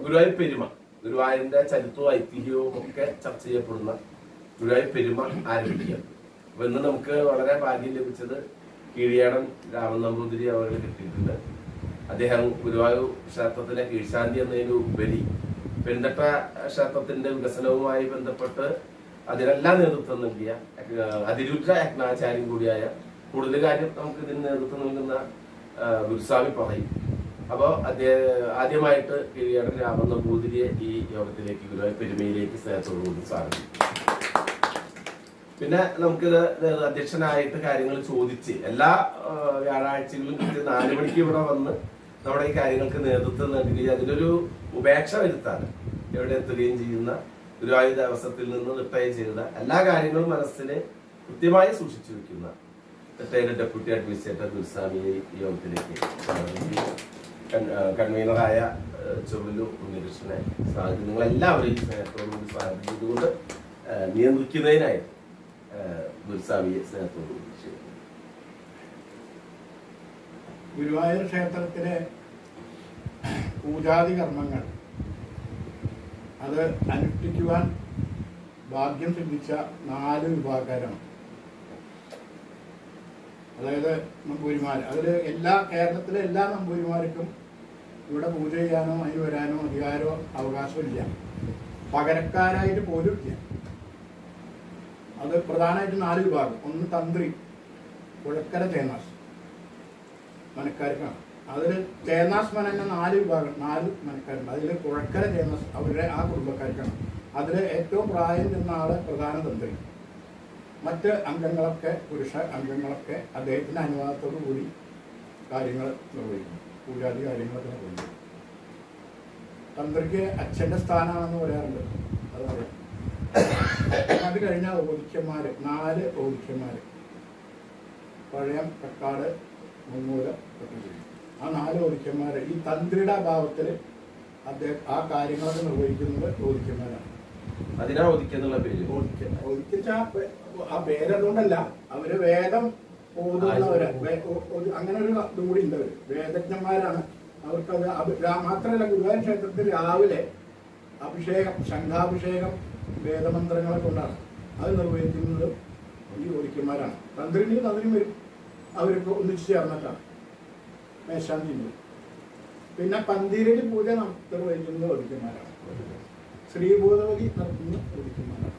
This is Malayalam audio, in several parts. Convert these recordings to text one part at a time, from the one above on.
ഗുരുവായൂർ പെരുമ ഗുരുവായൂരിന്റെ ചരിത്രവും ഐതിഹ്യവും ഒക്കെ ചർച്ച ചെയ്യപ്പെടുന്ന ഗുരുവായൂർ പെരുമ ആരംഭിക്കുക അപ്പൊ ഇന്ന് നമുക്ക് വളരെ ഭാഗ്യം ലഭിച്ചത് കീഴിയാടൻ രാമൻ നമ്പൂതിരി അവർ കിട്ടിയിട്ടുണ്ട് അദ്ദേഹം ഗുരുവായൂർ ക്ഷേത്രത്തിലെ കീഴ്ശാന്തി എന്നതിന് ഉപരി പെരുന്തട്ട ക്ഷേത്രത്തിന്റെ വികസനവുമായി ബന്ധപ്പെട്ട് അതിനെല്ലാം നേതൃത്വം നൽകിയ ഏഹ്, അതിരൂറ്റ യജ്ഞാചാര്യം കൂടിയായ കൂടുതൽ കാര്യം നമുക്ക് ഇതിന് നേതൃത്വം നൽകുന്ന ഏഹ്, ഗുരുസ്വാമി പറയും അപ്പോ അദ്ദേഹം ആദ്യമായിട്ട് കിഴിയാടൻ രാമൻ നമ്പൂതിരിയെ ഈ യോഗത്തിലേക്ക് ഗുരുവായൂർ പെരുമയിലേക്ക് സ്നേഹത്തോടു കൂടി സ്വാഗതം പിന്നെ നമുക്കിത് ഇത് അധ്യക്ഷനായിട്ട് കാര്യങ്ങൾ ചോദിച്ച് എല്ലാ ആ, വ്യാഴാഴ്ചകളിലും കൃത്യം നാല് മണിക്ക് ഇവിടെ വന്ന് നമ്മുടെ ഈ കാര്യങ്ങൾക്ക് നേതൃത്വം നൽകുകയും അതിലൊരു ഉപേക്ഷ വരുത്താൻ എവിടെ എത്തുകയും ചെയ്യുന്ന ഗുരുവായൂർ ദേവസ്വത്തിൽ നിന്ന് റിട്ടയർ ചെയ്ത എല്ലാ കാര്യങ്ങളും മനസ്സിനെ കൃത്യമായി സൂക്ഷിച്ചു വെക്കുന്ന റിട്ടയർഡ് ഡെപ്യൂട്ടി അഡ്മിനിസ്ട്രേറ്റർ ഗുരുസ്വാമിയെ ഈ യോഗത്തിലേക്ക് സ്വാഗതം ചെയ്യുന്നു കൺ- ആ, കൺവീനറായ ആ, ചൊവ്വലു ഉണ്ണികൃഷ്ണനെ സ്വാഗതം നിങ്ങൾ എല്ലാവരെയും സ്നേഹത്തോടുകൂടി സ്വാഗതം ചെയ്തുകൊണ്ട് ആ, നിയന്ത്രിക്കുന്നതിനായി ആ, ഗുരുസ്വാമിയെ സ്നേഹത്തോടുകൂടി ക്ഷണിക്കുന്നു. ഗുരുവായൂർ ക്ഷേത്രത്തിലെ പൂജാതി കർമ്മങ്ങൾ അത് അനുഷ്ഠിക്കുവാൻ ഭാഗ്യം സിദ്ധിച്ച നാല് വിഭാഗക്കാരാണ് അതായത് നമ്പൂരിമാർ അതിൽ എല്ലാ കേരളത്തിലെ എല്ലാ നമ്പൂരിമാർക്കും ഇവിടെ പൂജ ചെയ്യാനോ അതിന് വരാനോ അധികാരമോ അവകാശമില്ല പകരക്കാരായിട്ട് പോലും ഇല്ല അത് പ്രധാനമായിട്ട് നാല് വിഭാഗം ഒന്ന് തന്ത്രി പുഴക്കര തേനാസ് മനക്കാർക്കാണ് അതിൽ തേനാസ് മനന്നെ നാല് വിഭാഗം നാല് മനക്കാരുണ്ട് അതിൽ കുഴക്കര തേനാസ് അവരുടെ ആ കുടുംബക്കാർക്കാണ് അതിൽ ഏറ്റവും പ്രായം ചെന്ന ആള് പ്രധാന തന്ത്രി മറ്റ് അംഗങ്ങളൊക്കെ പുരുഷ അംഗങ്ങളൊക്കെ അദ്ദേഹത്തിന്റെ അനുവാദത്തോടു കൂടി കാര്യങ്ങൾ നിർവഹിക്കുന്നു പൂജാതി കാര്യങ്ങളൊക്കെ നിർവഹിക്കും തന്ത്രിക്ക് അച്ഛന്റെ സ്ഥാനമാണെന്ന് പറയാറുണ്ട് അത് പറയാം അത് കഴിഞ്ഞ ഓദിക്കന്മാര് നാല് ഓദിക്കന്മാര് പഴയം കക്കാട് മുന്നൂര് പട്ടുകുടി ആ നാല് ഓദിക്കന്മാര് ഈ തന്ത്രിയുടെ അഭാവത്തിൽ അദ്ദേഹം ആ കാര്യങ്ങളൊക്കെ നിർവഹിക്കുന്നത് ഓദിക്കന്മാരാണ് അതിനാ ഒതുക്കെന്നുള്ള പേര് ഒരിക്കൽ ആ പേരതുകൊണ്ടല്ല അവര് വേദം ഓതുന്നവര് വേ- ഓ- ഒരു- അങ്ങനെ ഒരു ഇതും കൂടി ഉണ്ട് അവര് വേദജ്ഞന്മാരാണ് അവർക്കത് അത് രാ- മാത്രമല്ല ഗുരുവായൂർ ക്ഷേത്രത്തിൽ രാവിലെ അഭിഷേകം ശംഖാഭിഷേകം വേദമന്ത്രങ്ങളെ കൊണ്ടാണ് അത് നിർവഹിക്കുന്നത് ഈ ഒരിക്കന്മാരാണ് തന്ത്രിനി തന്ത്രി വരും അവർക്ക് ഒന്നിച്ചു ചേർന്നിട്ടാണ് മേശാന്തി പിന്നെ പന്തീരടി പൂജ നം- നിർവഹിക്കുന്നത് ഒരിക്കന്മാരാണ് ശ്രീഭൂതവതി നടത്തുന്ന ഒരിക്കന്മാരാണ്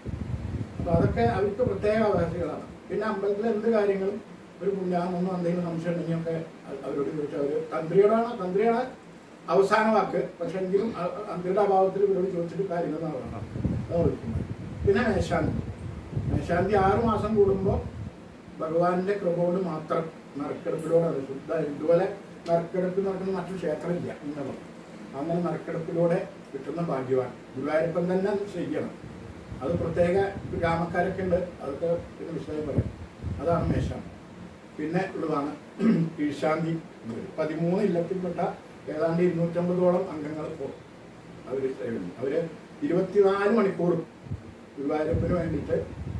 അപ്പൊ അതൊക്കെ അവർക്ക് പ്രത്യേക അവകാശികളാണ് പിന്നെ അമ്പലത്തിലെ എന്ത് കാര്യങ്ങളും ഒരു പുണ്യാമെന്നോ എന്തെങ്കിലും സംശയം ഉണ്ടെങ്കിൽ ഒക്കെ അ- അവരോട് ചോദിച്ചാൽ അവര് തന്ത്രിയോടാണ് തന്ത്രിയാണ് അവസാന വാക്ക് പക്ഷെ എങ്കിലും അ- അ- തന്ത്രിയുടെ അഭാവത്തിൽ ഇവരോട് ചോദിച്ചിട്ട് കാര്യങ്ങൾ നടക്കണം അത് ഒഴിക്കുന്നത് പിന്നെ മേശാന്തി മേശാന്തി ആറു മാസം കൂടുമ്പോൾ ഭഗവാന്റെ കൃപ കൊണ്ട് മാത്രം നറുക്കെടുപ്പിലൂടെ അത് ശുദ്ധ ഇതുപോലെ നറുക്കെടുപ്പ് നടക്കുന്ന മറ്റു ക്ഷേത്രമില്ല ഇന്നത് അങ്ങനെ നറുക്കെടുപ്പിലൂടെ കിട്ടുന്ന ഭാഗ്യവാൻ ഗുരുവായൂരപ്പൻ തന്നെ അത് ചെയ്യണം അത് പ്രത്യേക ഗ്രാമക്കാരൊക്കെ ഉണ്ട് അതൊക്കെ പിന്നെ വിശദമായി പറയാം അതാണ് മേശാൻ പിന്നെ ഉള്ളതാണ് കീഴ്ശാന്തി പതിമൂന്ന് ഇല്ലത്തിൽപ്പെട്ട ഏതാണ്ട് ഇരുന്നൂറ്റമ്പതോളം അംഗങ്ങൾ ഇപ്പോൾ അവർ അവര് ഇരുപത്തിനാല് മണിക്കൂറും ഗുരുവായൂരപ്പന് വേണ്ടിയിട്ട്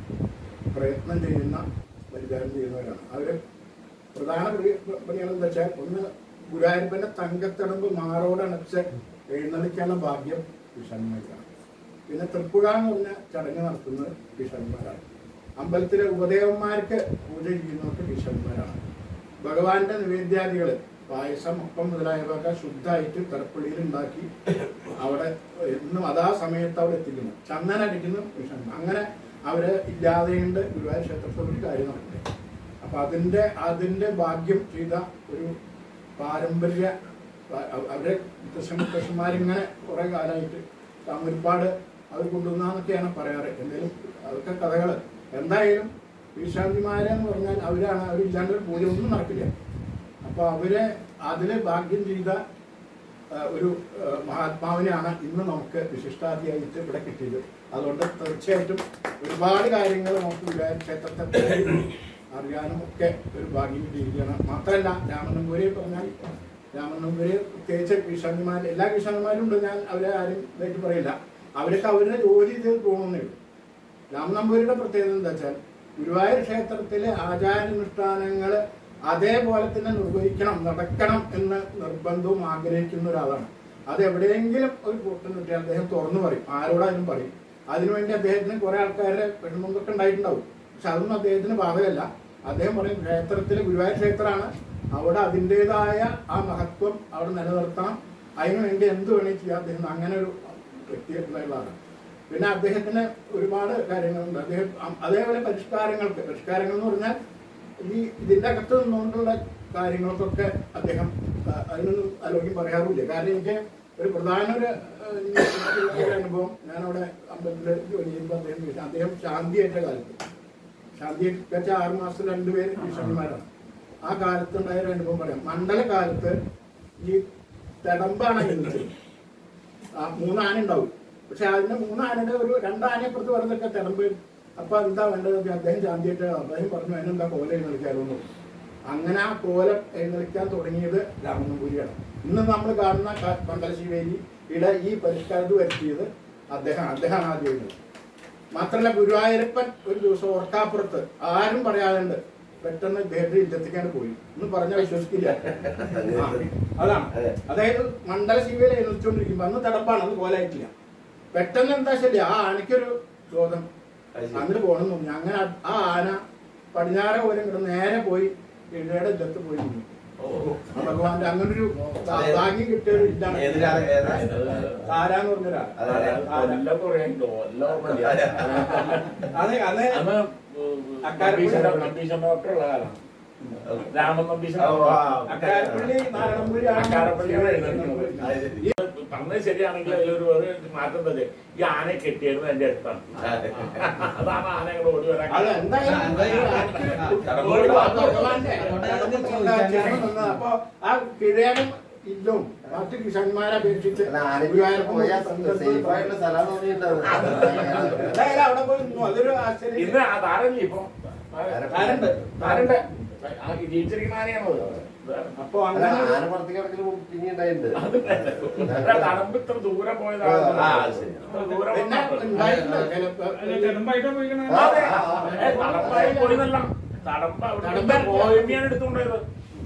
പ്രയത്നം ചെയ്യുന്ന പരിചാരം ചെയ്യുന്നവരാണ് അവര് പ്രധാന പണി- പണികൾ എന്താ വെച്ചാൽ ഒന്ന് ഗുരുവായൂരപ്പന്റെ തങ്കത്തടമ്പ് മാറോടണച്ച് എഴുന്നള്ളിക്കാനുള്ള ഭാഗ്യം വിഷന്മാർക്കാണ് പിന്നെ തൃപ്പുഴ എന്ന് പറഞ്ഞ ചടങ്ങ് നടത്തുന്നത് വിഷന്മാരാണ് അമ്പലത്തിലെ ഉപദേവന്മാർക്ക് പൂജ ചെയ്യുന്നവർക്ക് വിഷന്മാരാണ് ഭഗവാന്റെ നിവേദ്യാദികള് പായസം ഒപ്പം മുതലായവയൊക്കെ ശുദ്ധമായിട്ട് തറപ്പള്ളിയിൽ ഉണ്ടാക്കി അവിടെ എന്നും അതാ സമയത്ത് അവിടെ എത്തിക്കുന്നു ചന്ദനടിക്കുന്നു വിഷന്മാർ അങ്ങനെ അവര് ഇല്ലാതെയുണ്ട് ഗുരുവായൂർ ക്ഷേത്രത്തിൽ ഒരു കാര്യം നടക്കുന്നത് അപ്പൊ അതിന്റെ അതിന്റെ ഭാഗ്യം ചെയ്ത ഒരു പാരമ്പര്യ പ- അവ- അവരെ കൃഷ്ണന്മാരിങ്ങനെ കുറെ കാലമായിട്ട് തമിഴ്പാട് അവർ കൊണ്ടുവന്നാന്നൊക്കെയാണ് പറയാറ് എന്തെങ്കിലും അതൊക്കെ കഥകള് എന്തായാലും വിശാന്തിമാരെന്ന് പറഞ്ഞാൽ അവരാണ് അവരില്ലാണ്ട് ഒരു പൂജ ഒന്നും നടക്കില്ല അപ്പൊ അവരെ അതില് ഭാഗ്യം ചെയ്ത ആ, ഒരു ആ, മഹാത്മാവിനെയാണ് ഇന്ന് നമുക്ക് വിശിഷ്ടാതിയായിട്ട് ഇവിടെ കിട്ടിയത് അതുകൊണ്ട് തീർച്ചയായിട്ടും ഒരുപാട് കാര്യങ്ങൾ നമുക്ക് ഗുരുവായൂർ ക്ഷേത്രത്തെ പറ്റി അറിയാനും ഒക്കെ ഒരു ഭാഗ്യം കിട്ടിയിരിക്കുകയാണ് മാത്രമല്ല രാമനമ്പൂരെ പറഞ്ഞാൽ രാമനമ്പൂര് പ്രത്യേകിച്ച് കൃഷ്ണന്മാർ എല്ലാ കൃഷ്ണന്മാരും ഉണ്ട് ഞാൻ അവരെ ആരും ഇതായിട്ട് പറയില്ല അവരൊക്കെ അവരുടെ ജോലി ചെയ്ത് തോന്നുന്നേ ഉള്ളൂ രാമനമ്പൂരിയുടെ പ്രത്യേകത എന്താ വെച്ചാൽ ഗുരുവായൂർ ക്ഷേത്രത്തിലെ ആചാരാനുഷ്ഠാനങ്ങൾ അതേപോലെ തന്നെ നിർവഹിക്കണം നടക്കണം എന്ന് നിർബന്ധവും ആഗ്രഹിക്കുന്ന ഒരാളാണ് അത് എവിടെയെങ്കിലും ഒരു പൊട്ടൻ കിട്ടിയാൽ അദ്ദേഹം തുറന്നു പറയും ആരോടായാലും പറയും അതിനുവേണ്ടി അദ്ദേഹത്തിന് കുറെ ആൾക്കാരുടെ പെണ്ണുമ്പൊക്കെ ഉണ്ടായിട്ടുണ്ടാവും പക്ഷെ അതൊന്നും അദ്ദേഹത്തിന് ബാധകമല്ല അദ്ദേഹം പറയും ക്ഷേത്രത്തിൽ ഗുരുവായൂർ ക്ഷേത്രമാണ് അവിടെ അതിൻ്റെതായ ആ മഹത്വം അവിടെ നിലനിർത്തണം അതിനുവേണ്ടി എന്ത് വേണമെങ്കിൽ ചെയ്യാം അദ്ദേഹം അങ്ങനെ ഒരു വ്യക്തിയായിട്ടുള്ള ആളാണ് പിന്നെ അദ്ദേഹത്തിന് ഒരുപാട് കാര്യങ്ങളുണ്ട് അദ്ദേഹം അ- അതേപോലെ പരിഷ്കാരങ്ങൾക്ക് പരിഷ്കാരങ്ങൾ എന്ന് പറഞ്ഞാൽ ഈ ഇതിന്റെ അകത്ത് നിന്നുകൊണ്ടുള്ള കാര്യങ്ങൾക്കൊക്കെ അദ്ദേഹം ആ, അതിനൊന്നും ആലോചിക്കും പറയാറില്ല കാരണം എനിക്ക് ഒരു പ്രധാന ഒരു ആ, ഒരു അനുഭവം ഞാനവിടെ അമ്പലത്തിൽ ജോലി ചെയ്യുമ്പോൾ അദ്ദേഹം ചോദിച്ചു. അദ്ദേഹം ശാന്തിയേറ്റ കാലത്ത് ശാന്തി വെച്ച ആറ് മാസം രണ്ടുപേര് ഈശ്വരന്മാരാണ് ആ കാലത്തുണ്ടായ ഒരു അനുഭവം പറയാം മണ്ഡല കാലത്ത് ഈ തെടമ്പാണ് ഇരുന്നത് ആ മൂന്നാന ഉണ്ടാവും പക്ഷെ അതിന്റെ മൂന്നാനയുടെ ഒരു രണ്ടാനപ്പുറത്ത് പറഞ്ഞൊക്കെ തിടമ്പ് അപ്പൊ എന്താ വേണ്ടത് എന്ന് അദ്ദേഹം ശാന്തിയായിട്ട് അദ്ദേഹം പറഞ്ഞു അതിനെന്താ കോല എഴുന്നള്ളിക്കാറൊന്നും അങ്ങനെ ആ കോലം എഴുന്നള്ളിക്കാൻ തുടങ്ങിയത് രാമനമ്പൂരിയാണ് ഇന്ന് നമ്മൾ കാണുന്ന ക- മണ്ഡലശിവേലി ഇട ഈ പരിഷ്കാരത്ത് വരുത്തിയത് അദ്ദേഹം അദ്ദേഹമാണ് ആദ്യം എഴുതുന്നത് മാത്രമല്ല ഗുരുവായൂരപ്പൻ ഒരു ദിവസം ഓർക്കാപ്പുറത്ത് ആരും പറയാതുണ്ട് പെട്ടെന്ന് ഇദ്ദേഹത്തെ ഇല്ലത്തേക്കാണ് പോയി എന്ന് പറഞ്ഞാൽ വിശ്വസിക്കില്ല ആ, അതാണ് അതായത് മണ്ഡല ശിവയിൽ എഴുന്നള്ളിച്ചുകൊണ്ടിരിക്കുമ്പോ അന്ന് തടപ്പാണ് അന്ന് കോലായിട്ടില്ല പെട്ടെന്ന് എന്താ ശരി ആ ആനയ്ക്കൊരു ചോദം അത് ശരി. അങ്ങോട്ട് പോകണം തോന്നി അങ്ങനെ ആ- ആ ആന പടിഞ്ഞാറ പോലെ ഇങ്ങോട്ട് നേരെ പോയി ഇഴയുടെ ഇല്ലത്ത് പോയി നിന്നു. ഓ. ആ ഭഗവാന്റെ അങ്ങനൊരു ഭാഗ്യം കിട്ടിയ ഒരു ഇതാണ് ഏത് രാ- ഏതാ? താരാന്ന് പറഞ്ഞൊരാൾ അതെ. കൊല്ലം കുറയുണ്ടോ എല്ലാം ഓർമ്മയില്ല. അതെ അതെ അന്ന് നമ്പീശൻ നമ്പീശൻ ഡോക്ടർ ഉള്ള കാലം രാമൻ നമ്പീശൻ ഓ, ആ. അക്കാരപ്പള്ളി നാരായണപുരി അക്കാരപ്പള്ളിയാണ് എഴുതുന്നത്. അത് ശരി. ഈ പറഞ്ഞത് ശരിയാണെങ്കിൽ അതിലൊരു ഒരു മാറ്റം എന്താ വെച്ചാൽ ഈ ആനയെ കെട്ടിയത് എന്റെ അടുത്താണ് അതെ. അതാണ് ആനകൾ ഓടി വരാൻ അത് കാരണം. എന്തായാലും ആ, എന്തായാലും കടമ്പോട് അത് ഭഗവാന്റെ ചേർന്ന് നിന്നത്. അപ്പൊ ആ കിഴയനും ഇല്ലും മറ്റു കിഷന്മാരെ അപേക്ഷിച്ച് അല്ല, ആനയ്ക്ക് ഗുരുവായൂരപ്പൻ പോയാൽ സന്ദർശനം safe ആയിട്ടുള്ള സ്ഥലം തോന്നിയിട്ടുണ്ടാവും. എന്തായാലും അവിടെ പോയി നിന്നു അതൊരു ആശ്ചര്യം ഇന്ന് ആ താരല്ലേ ഇപ്പൊ താരണ്ട്. താരണ്ട് ആ ജീവിച്ചിരിക്കുന്ന ആനയാണത് അപ്പൊ അല്ല, അങ്ങനെ ആന പുറത്തേക്ക് കിടക്കല് പിന്നെ ഉണ്ടായിട്ടുണ്ട് അത് തടമ്പ് ഇത്ര ദൂരം പോയതാണ് ആ, അത് ശരി. ഇത്ര ദൂരം പിന്നെ വന്നപ്പോൾ. ഉണ്ടായിട്ടില്ല ചിലപ്പോ അതെ. ഏ, തടമ്പായി പോയിന്നല്ല തടമ്പ അവിടെ കോയമ്യാണ് എടുത്തുകൊണ്ടത്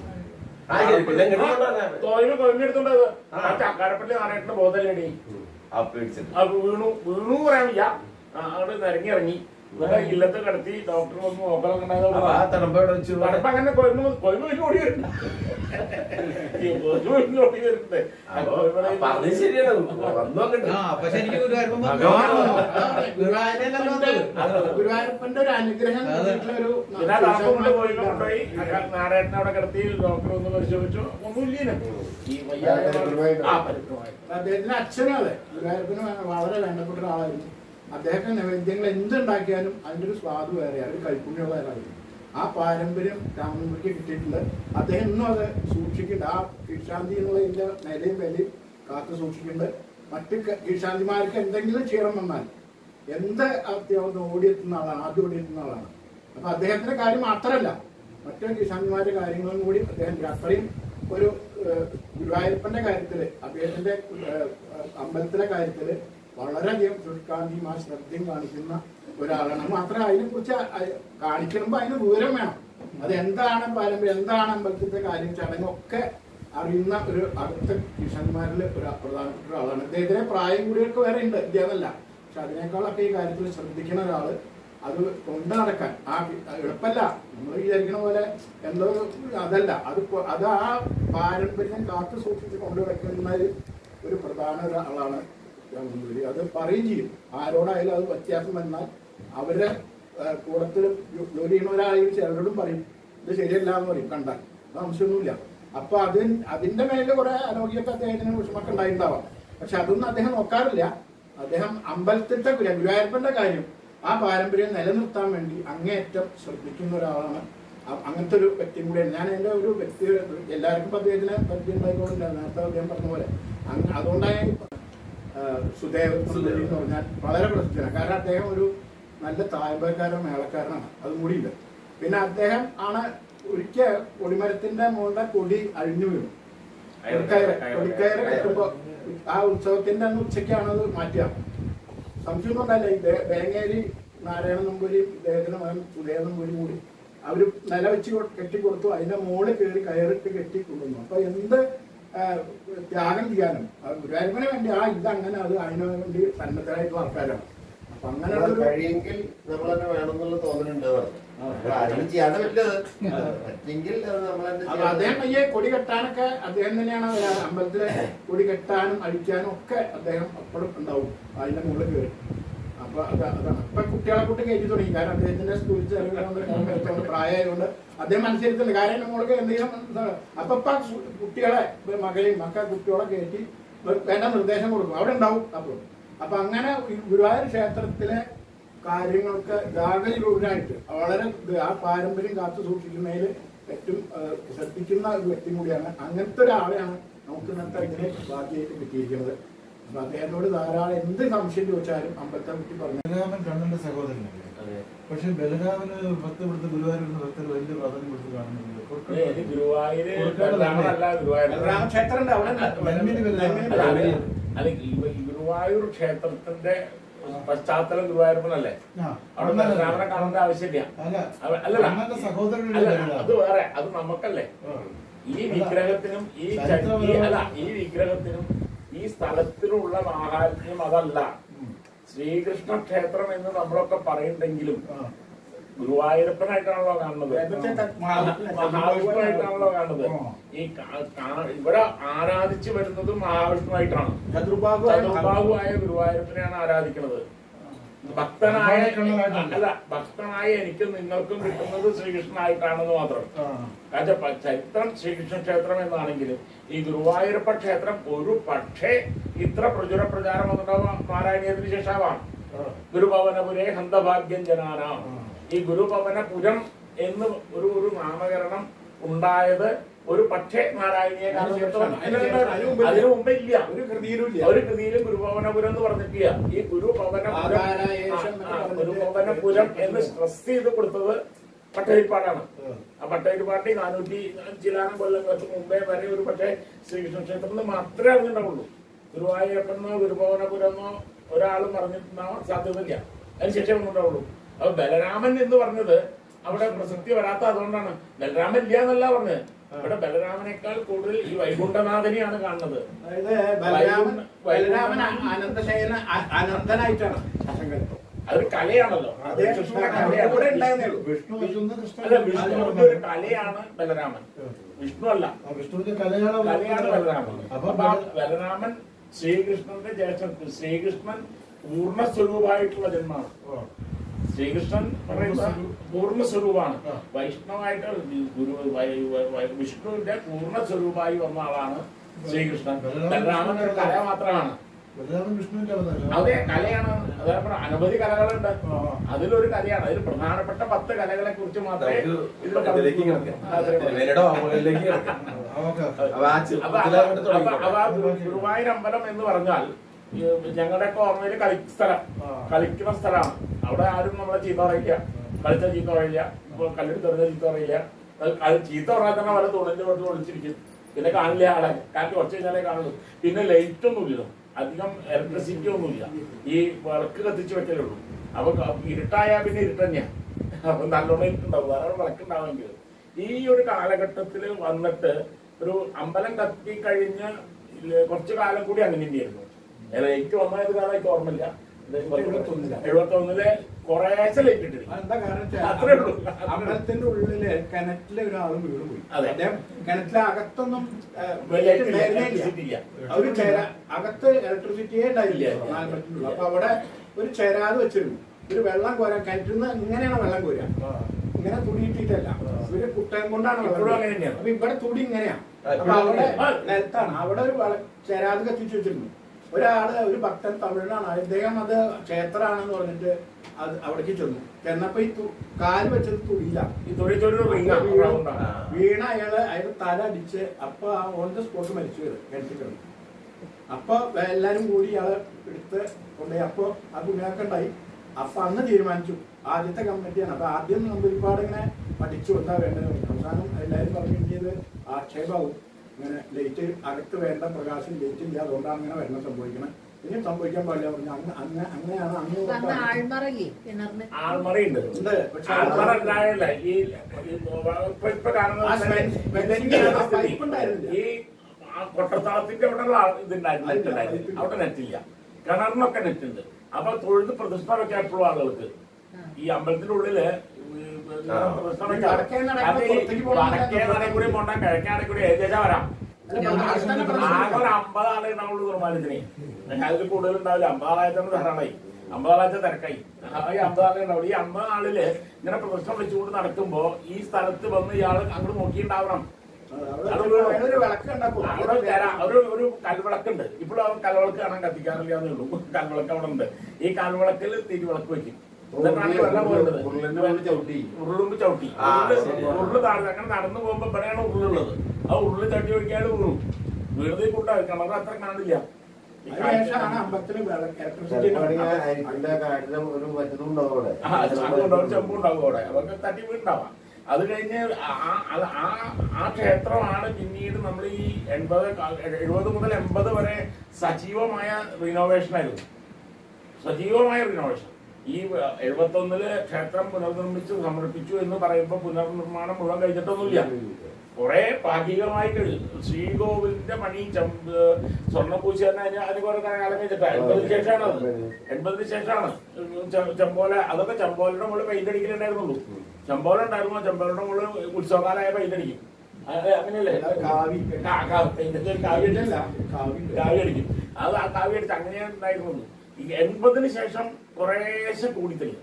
ആ, ശരി. പിന്നെ ഇങ്ങോട്ട് കൊണ്ടുവരാം. കോയമ്മ കോയമ്മ എടുത്തുകൊണ്ടത് ആ. ചക്കാരപ്പള്ളി നാരായണന്റെ ബോധനടി ആ, പേടിച്ചിട്ട്. അത് വീണു വീണു പറയാൻ വയ്യ ആ, അങ്ങോട്ട് നിരങ്ങി ഇറങ്ങി ഇവിടെ ഇല്ലത്ത് കിടത്തി ഡോക്ടർ വന്ന് നോക്കലൊക്കെ അപ്പൊ ആ തടമ്പ ഇവിടെ വെച്ച് തടമ്പ അങ്ങനെ കൊയമ്പ് കൊയമ്പ് വലിയ ഓടി വരുന്നുണ്ട് ഈ കൊയമ്പ് വലിയ ഓടി വരുന്നുണ്ട് ആ അപ്പൊ കൊയമ്പ് പറഞ്ഞത് ശരിയാണ് വന്നു അങ്ങോട്ട് ആ, അപ്പൊ ശരിക്കും ഗുരുവായൂരപ്പൻ ഭഗവാൻ ഗുരുവായൂരപ്പനല്ലോ അത്. ഗുരുവായൂരപ്പന്റെ ഒരു അനുഗ്രഹം കിട്ടിയിട്ടുള്ള ഒരു പിന്നെ ആ തടമ്പ് കൊണ്ട് കോയിലിനെ കൊണ്ടുപോയി നാരായണനെ അവിടെ കിടത്തി ഡോക്ടർ ഒന്ന് പരിശോധിച്ചു ഒന്നുമില്ല ഈ വയ്യായ ആ പരിഭ്രമായി അദ്ദേഹത്തിന്റെ അച്ഛനും അതെ ഗുരുവായൂരപ്പന് വളരെ വേണ്ടപ്പെട്ട ഒരാളായിരുന്നു അദ്ദേഹത്തെ നൈവേദ്യങ്ങൾ എന്തുണ്ടാക്കിയാലും അതിന്റെ ഒരു സ്വാദ് വേറെയാണ് ഒരു കൈപ്പുണ്യമുള്ള ഒരാളായിരുന്നു ആ പാരമ്പര്യം രാമനമ്പൂരിക്ക് കിട്ടിയിട്ടുണ്ട് അദ്ദേഹം ഇന്നും അത് സൂക്ഷിക്കുന്നുണ്ട് ആ കീഴ്ശാന്തി എന്നുള്ള ഇതിന്റെ നിലയും വിലയും കാത്തു സൂക്ഷിക്കുന്നുണ്ട് മറ്റ് ക- കീഴ്ശാന്തിമാർക്ക് എന്തെങ്കിലും ക്ഷീണം വന്നാൽ എന്ത് അത്യാവശ്യം ഓടിയെത്തുന്ന ആളാണ് ആദ്യം ഓടിയെത്തുന്ന ആളാണ് അപ്പൊ അദ്ദേഹത്തിന്റെ കാര്യം മാത്രമല്ല മറ്റു കീഴ്ശാന്തിമാരുടെ കാര്യങ്ങളും കൂടി അദ്ദേഹം അത്രയും ഒരു ഏഹ്, ഗുരുവായൂരപ്പന്റെ കാര്യത്തില് അദ്ദേഹത്തിന്റെ ഏഹ്, അമ്പലത്തിലെ കാര്യത്തില് വളരെയധികം ചുരുക്കാന്തിയും ആ ശ്രദ്ധയും കാണിക്കുന്ന ഒരാളാണ് മാത്രമല്ല അതിനെ കുറിച്ച് കാണിക്കുമ്പോൾ അതിന് വിവരം വേണം അത് എന്താണ് പാരമ്പര്യം എന്താണ് അമ്പലത്തിന്റെ കാര്യം ചടങ്ങൊക്കെ അറിയുന്ന ഒരു അടുത്ത കിഷന്മാരിൽ ഒരു പ്രധാനപ്പെട്ട ഒരാളാണ് അദ്ദേഹത്തിന് പ്രായം കൂടിയൊക്കെ വേറെ ഉണ്ട് ഇല്ലാന്നല്ല പക്ഷെ അതിനേക്കാളൊക്കെ ഈ കാര്യത്തിൽ ശ്രദ്ധിക്കുന്ന ഒരാള് അത് കൊണ്ടു നടക്കാൻ ആ എളുപ്പമല്ല നമ്മൾ വിചാരിക്കുന്ന പോലെ എന്തോ അതല്ല അത് കൊ- അത് ആ പാരമ്പര്യം കാത്തു സൂക്ഷിച്ച് കൊണ്ടുവയ്ക്കുന്ന ഒരു- ഒരു പ്രധാന ഒരാളാണ് രാമനമ്പൂരി അത് പറയും ചെയ്യും ആരോടായാലും അത് വ്യത്യാസം വന്നാൽ അവരുടെ കൂടത്തിൽ ജോലി ചെയ്യുന്ന ഒരാളെയും ചിലരോടും പറയും ഇത് ശരിയല്ല എന്ന് പറയും കണ്ടാൽ അത് അംശമൊന്നുമില്ല അപ്പൊ അത് അതിന്റെ മേലെ കുറെ ആരോഗ്യമൊക്കെ അദ്ദേഹത്തിന് വിഷമൊക്കെ ഉണ്ടായിട്ടുണ്ടാവാം പക്ഷെ അതൊന്നും അദ്ദേഹം നോക്കാറില്ല അദ്ദേഹം അമ്പലത്തിലത്തെ ഗുരു- ഗുരുവായൂരപ്പന്റെ കാര്യം ആ പാരമ്പര്യം നിലനിർത്താൻ വേണ്ടി അങ്ങേയറ്റം ശ്രദ്ധിക്കുന്ന ഒരാളാണ് അ- അങ്ങനത്തെ ഒരു വ്യക്തിയും കൂടിയാണ് ഞാൻ എൻ്റെ ഒരു വ്യക്തി എല്ലാവർക്കും ഇപ്പൊ അദ്ദേഹത്തിന് പരിചയം ഉണ്ടായിക്കോളില്ല നേരത്തെ അദ്ദേഹം പറഞ്ഞ പോലെ അങ്ങ് അതുകൊണ്ടാണ് സുദേവ് സുന്ദരി എന്ന് പറഞ്ഞാൽ വളരെ പ്രസിദ്ധനാണ് കാരണം അദ്ദേഹം ഒരു നല്ല താഴ്വക്കാരൻ മേളക്കാരനാണ് അതും കൂടിയില്ല പിന്നെ അദ്ദേഹം ആണ് ഒരിക്കൽ കൊടിമരത്തിന്റെ മുകളുടെ കൊടി അഴിഞ്ഞു വീണു കൊടിക്കയറ് കൊടിക്കയറ് കെട്ടുമ്പോ ആ ഉത്സവത്തിന്റെ അന്ന് ഉച്ചയ്ക്കാണ് അത് മാറ്റുക സംശയമൊന്നും ഉണ്ടായില്ല ഈ വേ- വേങ്ങേരി നാരായണ നമ്പൂരിയും ഇദ്ദേഹത്തിന്റെ മകൻ സുദേവ നമ്പൂരിയും കൂടി അവര് നില വെച്ച് കൊ- കെട്ടി കൊടുത്തു അതിന്റെ മുകളിൽ കയറി കയറിട്ട് കെട്ടി കൊണ്ടുവന്നു അപ്പൊ എന്ത് ആ, ത്യാഗം ചെയ്യാനും ആ ഗുരുവായൂരപ്പന് വേണ്ടി ആ ഇതങ്ങനെ അത് അതിനു വേണ്ടി സന്നദ്ധരായിട്ടുള്ള ആൾക്കാരാണ് അപ്പൊ അങ്ങനെയുള്ള ഒരു കഴിയെങ്കിൽ നമ്മൾ തന്നെ വേണമെന്നുള്ള തോന്നലുണ്ട് പറഞ്ഞു അപ്പൊ ആരും ചെയ്യാതെ പറ്റത് പറ്റെങ്കിൽ അത് നമ്മൾ തന്നെ അത് ചെയ്യണം. അദ്ദേഹം ഈ കൊടി കെട്ടാനൊക്കെ അദ്ദേഹം തന്നെയാണ് ആ അമ്പലത്തിലെ കൊടി കെട്ടാനും അടിക്കാനും ഒക്കെ അദ്ദേഹം അപ്പോഴും ഉണ്ടാവും അതിന്റെ മുകളിൽ കയറി അപ്പൊ അത് അതാണ് ഇപ്പൊ കുട്ടികളെ കൂട്ടി കയറ്റി തുടങ്ങി കാരണം അദ്ദേഹത്തിന്റെ സ്കൂളിൽ ചെലവുകൊണ്ട് പ്രായമായതുകൊണ്ട് അദ്ദേഹം അനുസരിച്ചിട്ടുണ്ട് കാരണം അതിന്റെ മുകളിൽ എന്തെങ്കിലും അപ്പൊ ഇപ്പൊ കുട്ടികളെ ഇപ്പൊ മകളെയും മക്ക കുട്ടികളെ കയറ്റി വേണ്ട നിർദ്ദേശം കൊടുക്കും അവിടെ ഉണ്ടാവും അപ്പോൾ അപ്പൊ അങ്ങനെ ഈ ഗുരുവായൂർ ക്ഷേത്രത്തിലെ കാര്യങ്ങൾക്ക് ജാഗരൂകരായിട്ട് വളരെ ഇത് ആ പാരമ്പര്യം കാത്തു സൂക്ഷിക്കുന്നതിൽ ഏറ്റവും ആ, ശ്രദ്ധിക്കുന്ന ഒരു വ്യക്തി കൂടിയാണ് അങ്ങനത്തെ ഒരാളെയാണ് നമുക്ക് ഇന്നത്തെ ഇതിന് ബാക്കിയായിട്ട് കിട്ടിയിരിക്കുന്നത് അപ്പൊ അദ്ദേഹത്തോട് ധാരാളം എന്ത് സംശയം ചോദിച്ചാലും അമ്പലത്തെ കുട്ടി പറഞ്ഞു ബലരാമൻ കണ്ണന്റെ സഹോദരനല്ലേ അതെ. പക്ഷെ ബലരാമന് ഭക്ത ഇവിടുത്തെ ഗുരുവായൂരിൽ ഭക്തർ വലിയ പ്രാധാന്യം കൊടുത്ത് കാണുന്നുണ്ട് ഏ, ഇത് കൊടുക്കട്ടെ. ഗുരുവായൂര് കൊടുക്കാതെ ബലരാമനല്ല ഗുരുവായൂർ രാമക്ഷേത്രം ഉണ്ട് അവിടെ ഉണ്ട്. നെന്മിനി ബലരാമൻ. നെന്മിനി അല്ല, ബലരാമൻ. അത് അല്ല ഈ ഈ ഗുരുവായൂർ ക്ഷേത്രത്തിന്റെ പശ്ചാത്തലം ഗുരുവായൂരപ്പനല്ലേ ആ, അവിടെ ബലരാമനെ കാണേണ്ട ആവശ്യമില്ല അല്ല അവ- അല്ലല്ല. കണ്ണന്റെ സഹോദരനല്ലേ അല്ല, ബലരാമൻ? അത് വേറെ അത് നമുക്കല്ലേ ആ. ഈ വിഗ്രഹത്തിനും ഈ ച- ചരിത്രപരമായ- ഈ- അല്ല ഈ വിഗ്രഹത്തിനും ഈ സ്ഥലത്തിനുള്ള മാഹാത്മ്യം അതല്ല ഉം. ശ്രീകൃഷ്ണ ക്ഷേത്രം എന്ന് നമ്മളൊക്കെ പറയുന്നുണ്ടെങ്കിലും ആ. ഗുരുവായൂരപ്പനായിട്ടാണല്ലോ കാണുന്നത് ഇവിടുത്തെ ത- മഹാ- മഹാവിഷ്ണുവായിട്ടാണല്ലോ കാണുന്നത് ആ. ഈ കാ- കാ- ഇവിടെ ആരാധിച്ചു വരുന്നത് മഹാവിഷ്ണുവായിട്ടാണ് ചതുർബാഹു ചതുർബാഹുവായ ഗുരുവായൂരപ്പനെയാണ് ആരാധിക്കുന്നത് ഭക്തനായ ഭഗവാനെ അല്ല ഭക്തനായ എനിക്ക് നിങ്ങൾക്കും കിട്ടുന്നത് ശ്രീകൃഷ്ണനായിട്ടാണെന്ന് മാത്രം ആ. കാരണം പ- ചരിത്രം ശ്രീകൃഷ്ണ ക്ഷേത്രം എന്നാണെങ്കിലും ഈ ഗുരുവായൂരപ്പ ക്ഷേത്രം ഒരു പക്ഷേ ഇത്ര പ്രചുര പ്രചാരം വന്നിട്ടുണ്ടാവുക നാരായണീയത്തിന് ശേഷമാവാം ആ. ഗുരുഭവനപുരേ ഹന്തഭാഗ്യം ജനാന ആ. ഈ ഗുരുഭവനപുരം എന്ന് ഒരു ഒരു നാമകരണം ഉണ്ടായത് ഒരു പക്ഷേ നാരായണീയ കാലഘട്ടം അതിനു മുമ്പ് ഇല്ല ഒരു കൃതിയിലും ഇല്ല ഒരു കൃതിയിലും ഗുരുഭവനപുരം എന്ന് പറഞ്ഞിട്ടില്ല ഈ ഗുരുഭവനപുരം ആകാരായേശം എന്നൊക്കെ ആ, പറഞ്ഞിട്ട് ഗുരുഭവനപുരം എന്ന് സ്ട്രെസ് ചെയ്ത് കൊടുത്തത് പട്ടേരിപ്പാടാണ് ആ. ആ പട്ടേരിപ്പാട്ടി നാനൂറ്റി ചിലാനം കൊല്ലങ്ങൾക്ക് മുമ്പേ വരെ ഒരു പക്ഷേ ശ്രീകൃഷ്ണ ക്ഷേത്രത്തിൽ മാത്രമേ അറിഞ്ഞിട്ടുണ്ടാവുള്ളൂ ഗുരുവായൂരപ്പെന്നോ ഗുരുഭവനപുരമെന്നോ ഒരാളും പറഞ്ഞിട്ടുണ്ടാവാൻ സാധ്യതയില്ല അതിനുശേഷം ഉണ്ടാവുള്ളൂ അപ്പൊ ബലരാമൻ എന്ന് പറഞ്ഞത് അവിടെ പ്രസക്തി വരാത്ത അതുകൊണ്ടാണ് ബലരാമൻ ഇല്ല എന്നല്ല പറഞ്ഞത് ഇവിടെ ബലരാമനേക്കാൾ കൂടുതൽ ഈ വൈകുണ്ഠനാഥനെയാണ് കാണുന്നത് അതായത് ബലരാമൻ ബലരാമൻ അനന്തശയന അ- അനന്തനായിട്ടാണ് സങ്കല്പം അതൊരു കലയാണല്ലോ അതേ കൃഷ്ണന്റെ അവിടെ കലയാണ്. കൂടെ ഉണ്ടായിരുന്നേ ഉള്ളൂ വിഷ്ണു വിഷ്ണു കൃഷ്ണൻ അല്ല വിഷ്ണുവിന്റെ ഒരു കലയാണ് ബലരാമൻ വിഷ്ണു അല്ല ആ, വിഷ്ണുവിന്റെ കലയാണ് കലയാണ് ബലരാമൻ അപ്പൊ അപ്പൊ ആ ബലരാമൻ ശ്രീകൃഷ്ണന്റെ ജ്യേഷ്ഠൻ ശ്രീകൃഷ്ണൻ പൂർണ്ണ സ്വരൂപമായിട്ടുള്ള ജന്മമാണ് ആ. ശ്രീകൃഷ്ണൻ പറയുന്ന പൂർണ്ണ സ്വരൂപമാണ് ആ. വൈഷ്ണവായിട്ട് ഗുരു വൈ- വൈ- വൈ- വിഷ്ണുവിന്റെ പൂർണ്ണ സ്വരൂപമായി വന്ന ആളാണ് ശ്രീകൃഷ്ണൻ ബലരാമൻ ബലരാമൻ ഒരു കല മാത്രമാണ് ബലരാമൻ വിഷ്ണുവിന്റെ അവതാരം അതെ കലയാണ് അതായത് പറഞ്ഞ അനവധി കലകളുണ്ട് ആ, ആ. അതിലൊരു കലയാണ് അതിൽ പ്രധാനപ്പെട്ട പത്ത് കലകളെ കുറിച്ച് മാത്രമേ നമുക്ക് ഇതിലേക്ക് കിടക്കാം തിരുവേനയുടെ ഓർമ്മകളിലേക്ക് കിടക്കാം ആ, ഓക്കെ, ഓക്കെ. അപ്പൊ ആ അപ്പൊ ചെറുപ്പത്തിലെ അത് അങ്ങോട്ട് അപ്പൊ അപ്പൊ ആ തുടങ്ങിക്കോട്ടെ. ഗുരു- ഗുരുവായൂർ അമ്പലം എന്ന് പറഞ്ഞാൽ ഈ ഞങ്ങളുടെയൊക്കെ ഓർമ്മയിൽ കളി സ്ഥലം ആ. കളിക്കുന്ന സ്ഥലമാണ് അവിടെ ആരും നമ്മളെ ചീത്ത പറയില്ല കളിച്ച ചീത്ത പറയില്ല ഇപ്പൊ കല്ലെടുത്ത് തെറിഞ്ഞ ചീത്ത പറയില്ല അത് അത് ചീത്ത പറഞ്ഞാൽ തന്നെ വല്ല തുണിന്റെ വീട്ടിൽ ഒളിച്ചിരിക്കും പിന്നെ കാണില്ല ആളെ കാരണം കുറച്ച് കഴിഞ്ഞാലേ കാണുള്ളൂ പിന്നെ ലൈറ്റ് ഒന്നുമില്ല അധികം ഇലക്ട്രിസിറ്റി ഒന്നുമില്ല ഈ വിളക്ക് കത്തിച്ച് വെക്കലേ ഉള്ളൂ അപ്പൊ ക- ഇരുട്ടായാൽ പിന്നെ ഇരുട്ട് തന്നെയാ അപ്പൊ നല്ലോണം ഇരുട്ടുണ്ടാവും വേറെ വിളക്കുണ്ടാവുമെങ്കിൽ ഈ ഒരു കാലഘട്ടത്തിൽ വന്നിട്ട് ഒരു അമ്പലം കത്തി കഴിഞ്ഞ് ഇല്ല- കുറച്ച് കാലം കൂടി അങ്ങനെ തന്നെയായിരുന്നു ലൈറ്റ് വന്നത് കാലം എനിക്ക് ഓർമ്മയില്ല എഴുപത്തൊന്നിലാ. എഴുപത്തി ഒന്നില് കുറേശ്ശെ ലൈറ്റ് ഇട്ടിരുന്നു എന്താ കാരണം വെച്ചാൽ അത്രേ ഉള്ളൂ. അമ്പലത്തിന്റെ ഉള്ളില് കിണറ്റിലെ ഒരാൾ വീട് പോയി അതെ. അദ്ദേഹം കിണറ്റിലെ അകത്തൊന്നും ആ, ലൈറ്റ് ഇല്ല, ഉണ്ടായിരുന്നേ electricity ഇല്ല. ഇല്ല. ഒരു ചേര അകത്ത് ഇലക്ട്രിസിറ്റിയേ ഉണ്ടായില്ല ഇല്ല, ഇല്ല. നാലമ്പലത്തിനുള്ളിൽ. അപ്പൊ അവിടെ ഒരു ചേരാത് വെച്ചിരുന്നു ഒരു വെള്ളം കോരാൻ കിണറ്റിൽ നിന്ന് ഇങ്ങനെയാണ് വെള്ളം കോരുക ആ. ഇങ്ങനെ തുണി ഇട്ടിട്ടല്ല ഇവര് കുട്ടയം കൊണ്ടാണ് വെള്ളം ഇപ്പോഴും കോരുക. അങ്ങനെ തന്നെയാണ്. അപ്പൊ ഇവിടെ തുണി ഇങ്ങനെയാണ് ആ, അപ്പൊ ഇപ്പോഴും അവിടെ അങ്ങനെയാണ്. നിലത്താണ് അവിടെ ഒരു വള- ചേരാത് കത്തിച്ചു വെച്ചിരുന്നു ഒരാള് ഒരു ഭക്തൻ തമിഴിനാണ് അദ്ദേഹം അത് ക്ഷേത്രമാണെന്ന് പറഞ്ഞിട്ട് അത് അവിടേക്ക് ചെന്നു ചെന്നപ്പോ ഈ തു- കാല് വെച്ചത് തുണിയില്ല ഈ തൊഴിച്ചൊരു റിംഗ് വീണ വീണ അയാള് അയാൾ തല അടിച്ച് അപ്പൊ ഓൺ ദ സ്പോട്ട് മരിച്ചു കിണറ്റിൽ കിടന്നു അപ്പൊ എല്ലാരും കൂടി ഇയാളെ എടുത്ത് കൊണ്ടുപോയി അപ്പൊ ആ പുണ്യാക്കം ഉണ്ടായി അപ്പൊ അന്ന് തീരുമാനിച്ചു ആദ്യത്തെ കമ്മിറ്റിയാണ് അപ്പൊ ആദ്യം നമ്പൂരിപ്പാട് ഇങ്ങനെ പഠിച്ചു എന്താ വേണ്ടത് എന്ന്. അവസാനം എല്ലാരും പറഞ്ഞു ഇത് ആക്ഷേപമാവും ഇങ്ങനെ ലൈറ്റ് അകത്ത് വേണ്ട പ്രകാശം ലൈറ്റ് ഇല്ല അതുകൊണ്ടാണ് ഇങ്ങനെ വരണം സംഭവിക്കണം ഇനി സംഭവിക്കാൻ പാടില്ല പറഞ്ഞു അങ്ങ അങ്ങ അങ്ങനെയാണ് അന്ന് അന്ന് തൊട്ടാണ്. ആൾമറയില്ലേ കിണറിന് ആൾമറയുണ്ട് ഉണ്ട് പക്ഷെ ആൾമറ ഉണ്ടായല്ല ഈ ഈ ഇപ്പൊ ഇപ്പൊ ആ കാണുന്ന സ്പെൻ- സ്പെൻസിങ് ആ പൈപ്പ് ഉണ്ടായിരുന്നില്ല. ഈ ആ കൊട്ടത്താളത്തിന്റെ അവിടെ ഉള്ള ആൾ ഇതുണ്ടായിരുന്നു നെറ്റ് ഉണ്ടായിരുന്നു അവിടെ നെറ്റില്ല കിണറിനൊക്കെ നെറ്റ് ഉണ്ട് അപ്പൊ തൊഴുത് പ്രതിഷ്ഠ വെക്കാൻ എപ്പോഴും ആളുകൾക്ക് ഈ അമ്പലത്തിന്റെ ഉള്ളില് ഈ പ്രതിഷ്ഠ വെക്കാൻ വടക്കേ നടയിൽ അത് ഈ പുറത്തേക്ക് പോകണം വടക്കേ നടയിൽ കൂടി പോണ്ട കിഴക്കേ നടയിൽ കൂടി ഏകദേശം വരാം ആകെ ഒരു അമ്പത് ആളെ ഉണ്ടാവുള്ളൂ നിർമ്മാണത്തിന് അതിൽ കൂടുതൽ ഉണ്ടാവില്ല അമ്പത് ആളായിട്ടാണ് ധാരാളമായി അമ്പത് ആളാഴ്ച തിരക്കായി ആ ഈ അമ്പത് ആളെ ഉണ്ടാവുള്ളൂ ഈ അമ്പത് ആളില് ഇങ്ങനെ പ്രദർശനം വെച്ചുകൊണ്ട് നടക്കുമ്പോ ഈ സ്ഥലത്ത് വന്ന് ഇയാൾ അങ്ങോട്ട് നോക്കിയിട്ടുണ്ടാവണം ഒരു വിളക്ക് ഉണ്ടാക്കും അവിടെ തരാ- ഒരു ഒരു കൽവിളക്കുണ്ട് ഇപ്പോഴും ആ കൽവിളക്ക് കാണാൻ കത്തിക്കാറില്ല എന്നേ ഉള്ളൂ കൽവിളക്ക് അവിടെ ഉണ്ട് ഈ കൽവിളക്കിൽ തിരുവിളക്ക് വെക്കും എന്നിട്ടാണ് ഈ വെള്ളം പോകേണ്ടത് ഉരുളിന്റെ മുകളിൽ ചവിട്ടി. ഉരുളുമ്പ് ചവിട്ടി ആ, ഉരുള് ശരി. ഉരുള് താഴ്ന്നു അങ്ങനെ നടന്നു പോകുമ്പോ ഇവിടെയാണ് ഉരുളുള്ളത് ആ ഉരുള് ചട്ടി ഒഴിക്കാതെ ഉരുളും വെറുതെ കൂട്ടാ കിണറ് അത്ര കാണില്ല ഈ അതിനുശേഷമാണ് അമ്പലത്തിന് വിളക്ക് ഇലക്ട്രിസിറ്റി ചിലപ്പാണെങ്കിൽ ആ അരിപ്പിന്റെ കാട്ടിലും ഒരു മറ്റതും ഉണ്ടാവും അവിടെ ആ, അതുകൊണ്ടാവും ചെമ്പ് ഉണ്ടാവും അവിടെ അവർക്ക് തട്ടി വീണ്ടാവാം അത് കഴിഞ്ഞ് ആ- ആ- ആ ആ ക്ഷേത്രമാണ് പിന്നീട് നമ്മൾ ഈ എൺപത് കാ- എഴുപത് മുതൽ എൺപത് വരെ സജീവമായ റിനോവേഷൻ ആയിരുന്നു സജീവമായ റിനോവേഷൻ ഈ എഴുപത്തൊന്നില് ക്ഷേത്രം പുനർനിർമ്മിച്ച് സമർപ്പിച്ചു എന്ന് പറയുമ്പോൾ പുനർനിർമ്മാണം മുഴുവൻ കഴിഞ്ഞിട്ടൊന്നുമില്ല കുറെ ഭാഗികമായി കഴിഞ്ഞു ശ്രീകോവിലിന്റെ മണി ചെമ്പ് സ്വർണ്ണപൂശി തന്നെ അതിന് അതിന് കുറെ കാലം കഴിഞ്ഞിട്ടാണ് എൺപതിന് ശേഷമാണ് അത് എൺപതിന് ശേഷമാണ് ചെ- ചെമ്പോല അതൊക്കെ ചെമ്പോലയുടെ മുകളിൽ പെയിന്റ് അടിക്കലുണ്ടായിരുന്നുള്ളൂ ചെമ്പോല ഉണ്ടായിരുന്നു ചെമ്പോലയുടെ മുകളിൽ ഉത്സവകാലമായ പെയിന്റ് അടിക്കും അത് അങ്ങനെയല്ലേ കാവി. കാ- കാ- paint അടിച്ച് ഒരു കാവി അടിച്ചില്ല കാവി. കാവി അടിക്കും അത് ആ കാവി അടിച്ച് അങ്ങനെയാണ് ഉണ്ടായിരുന്നുള്ളൂ ഈ എൺപതിന് ശേഷം കുറേശ്ശെ കൂടിത്തരും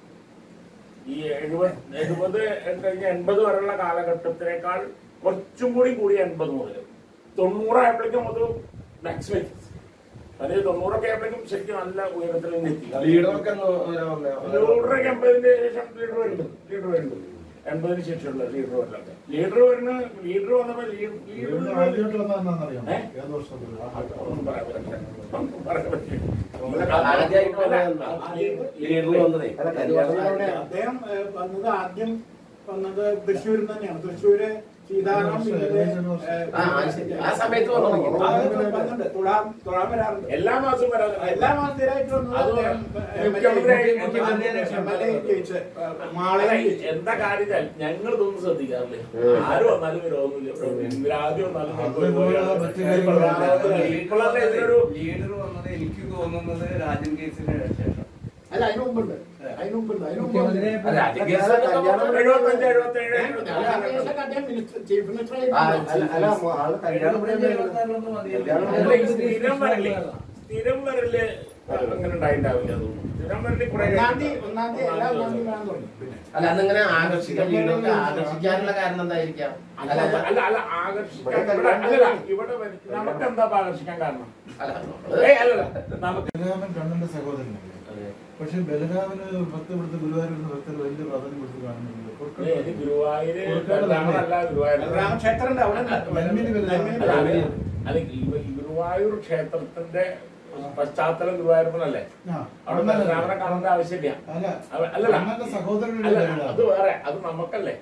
ഈ എഴുപത് എഴുപത് കഴിഞ്ഞ് എൺപത് വരെയുള്ള കാലഘട്ടത്തിനേക്കാൾ കുറച്ചും കൂടി കൂടി എൺപത് മുതൽ തൊണ്ണൂറായപ്പോഴേക്കും അത് മാക്സിമം എത്തി അതായത് തൊണ്ണൂറൊക്കെ ആയപ്പോഴേക്കും ശരിക്കും നല്ല ഉയരത്തിൽ നിന്ന് എത്തി ലീഡറൊക്കെ ഒന്ന് വരാൻ വന്നേ. ലീഡറൊക്കെ എൺപതിന്റെ ശേഷം ലീഡർ വരുന്നുണ്ട് ലീഡർ വരുന്നുണ്ട് എൺപതിന് ശേഷമുള്ള ലീഡർ വരലൊക്കെ ലീഡർ വരുന്ന ലീഡർ വന്നപ്പോ ലീഡർ ഇവിടുന്ന് ലീഡർ ആദ്യമായിട്ട് വന്നതെന്നാണെന്നറിയാം ഏ? ഏത് വർഷത്തില് ഒന്നും പറയാൻ പറ്റില്ല. ഒന്നും പറയാൻ പറ്റില്ല. ആദ്യമായിട്ട് വന്നതെന്താ? ലീഡർ വന്നതേ അല്ല, കല്യാണം അവിടെ അദ്ദേഹം ഏഹ്, വന്നത് ആദ്യം വന്നത് തൃശ്ശൂരിൽ തന്നെയാണ് തൃശ്ശൂര് സീതാറാം പിന്നീട്, ഏഹ്, ആ, ആ, ശരി. ആ സമയത്ത് വന്നു തുടങ്ങി. ആ, വന്നിട്ടുണ്ട്. തൊഴാൻ തൊഴാൻ വരാറുണ്ട് എല്ലാ മാസവും വരാതെ എല്ലാ മാസത്തിലായിട്ട് വന്നത് അത് അദ്ദേഹം, ഏഹ്, മുഖ്യമന്ത്രി- മുഖ്യമന്ത്രി എംഎൽഎ ജയിച്ച് ഏഹ്, മാളയിൽ അല്ല, ജയിച്ച്. എന്താ കാര്യം ഞങ്ങൾ ഇതൊന്നും ശ്രദ്ധിക്കാറില്ല ആര് വന്നാലും വിരോധമില്ല എന്തിനാദ്യം വന്നാലും അത് ഞങ്ങൾക്ക് ഇതുപോലെ പോയി മറ്റു പ്രധാനമന്ത്രി ഇപ്പോഴല്ലേ ഇതിനൊരു ലീഡർ വന്നത് എനിക്ക് തോന്നുന്നത് രാജൻ കേസിന് ശേഷം അല്ല അതിന് മുമ്പുണ്ട് അതിന് മുമ്പുണ്ട് അതിന് മുമ്പ് മുഖ്യമന്ത്രി അല്ല, അത് കേസ് കല്യാണം എഴുപത്തഞ്ച് എഴുപത്തേഴ് അല്ല, അതിനുശേഷം അദ്ദേഹം മിനിസ്റ്റർ ചീഫ് മിനിസ്റ്റർ ആ, അല്ല അല്ല ആള് കല്യാണം ഇവിടെ ഉണ്ടായിരുന്നു. കല്യാണം അല്ല, ഇവിടെ ഈ സ്ഥിരം വരല് സ്ഥിരം വരല് അങ്ങനെ ഉണ്ടായിണ്ടാവില്ല തോന്നുന്നു സ്ഥിരം വരല് കുറെ ഒന്നാം തീയതി ഒന്നാം തീയതി എല്ലാ ഒന്നാം തീയതി വരാൻ തുടങ്ങി പിന്നെ അല്ല അന്നിങ്ങനെ ആകർഷിക്കാൻ ലീഡർക്ക് ആകർഷിക്കാനുള്ള കാരണം എന്തായിരിക്കാം അല്ല അല്ല അല്ല അല്ല ആകർഷിക്കാൻ ഇവിടെ അല്ലല്ല ഇവിടെ വരും. നമുക്ക് എന്താ ആകർഷിക്കാൻ കാരണം അല്ല ഏയ് അല്ലല്ല നമുക്ക് ബലരാമൻ കണ്ണന്റെ സഹോദരനല്ലേ അതെ. പക്ഷെ ബലരാമന് ഭക്തി ഇവിടുത്തെ ഗുരുവായൂരിൽ ഭക്തർ വലിയ പ്രാധാന്യം കൊടുത്ത് കാണുന്നുണ്ട് ഏത് കൊടുക്കട്ടെ. ഗുരുവായൂര് കൊടുക്കേണ്ടതല്ലേ? ബലരാമനല്ല ഗുരുവായൂർ രാമക്ഷേത്രം ഉണ്ട് അവിടെ ഉണ്ട്. നന്മിനി ബലരാമൻ. നന്മിനി അല്ല, ബലരാമൻ. അത് അത് ഈ ഈ ഗുരുവായൂർ ക്ഷേത്രത്തിന്റെ പശ്ചാത്തലം ഗുരുവായൂരപ്പനല്ലേ ആ, അവിടെ ബലരാമനെ കാണേണ്ട ആവശ്യമില്ല അല്ല അവ- അല്ലല്ല. കണ്ണന്റെ സഹോദരനല്ലേ അല്ല ബലരാമൻ? അത് വേറെ അത് നമുക്കല്ലേ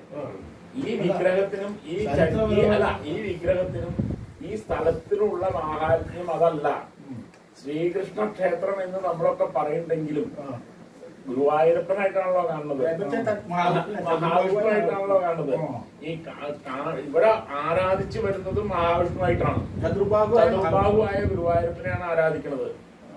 ഈ വിഗ്രഹത്തിനും ഈ ച- ചരിത്രപരമായ- ഈ- അല്ല ഈ വിഗ്രഹത്തിനും ഈ സ്ഥലത്തിനുള്ള മാഹാത്മ്യം അതല്ല ശ്രീകൃഷ്ണ ക്ഷേത്രം എന്ന് നമ്മളൊക്കെ പറയുന്നുണ്ടെങ്കിലും ആ. ഗുരുവായൂരപ്പനായിട്ടാണല്ലോ കാണുന്നത് ഏകദേശം ത- മഹാവിഷ്ണു- മഹാവിഷ്ണുവായിട്ടാണല്ലോ കാണുന്നത് ആ. ഈ കാ- കാ- ഇവിടെ ആരാധിച്ചു വരുന്നത് മഹാവിഷ്ണുവായിട്ടാണ് ചതുർബാഹു ചതുർബാഹുവായ ഗുരുവായൂരപ്പനെയാണ് ആരാധിക്കുന്നത്